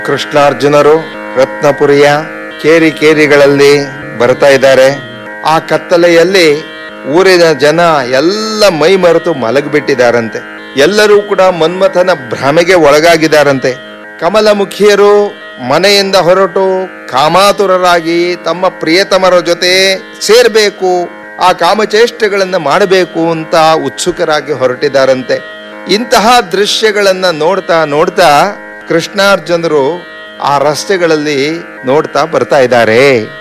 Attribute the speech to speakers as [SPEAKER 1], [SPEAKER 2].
[SPEAKER 1] ಕೃಷ್ಣಾರ್ಜುನರು ರತ್ನಪುರಿಯ ಕೇರಿ ಕೇರಿಗಳಲ್ಲಿ ಬರ್ತಾ ಇದ್ದಾರೆ ಆ ಕತ್ತಲೆಯಲ್ಲಿ ಊರಿನ ಜನ ಎಲ್ಲ ಮೈ ಮರೆತು ಮಲಗಿಬಿಟ್ಟಿದ್ದಾರಂತೆ ಎಲ್ಲರೂ ಕೂಡ ಮನ್ಮಥನ ಭ್ರಮೆಗೆ ಒಳಗಾಗಿದ್ದಾರಂತೆ ಕಮಲಮುಖಿಯರು ಮನೆಯಿಂದ ಹೊರಟು ಕಾಮಾತುರರಾಗಿ ತಮ್ಮ ಪ್ರಿಯತಮರ ಜೊತೆ ಸೇರ್ಬೇಕು ಆ ಕಾಮಚೇಷ್ಟೆಗಳನ್ನ ಮಾಡಬೇಕು ಅಂತ ಉತ್ಸುಕರಾಗಿ ಹೊರಟಿದ್ದಾರಂತೆ ಇಂತಹ ದೃಶ್ಯಗಳನ್ನ ನೋಡ್ತಾ ನೋಡ್ತಾ ಕೃಷ್ಣಾರ್ಜುನರು ಆ ರಸ್ತೆಗಳಲ್ಲಿ ನೋಡ್ತಾ ಬರ್ತಾ ಇದ್ದಾರೆ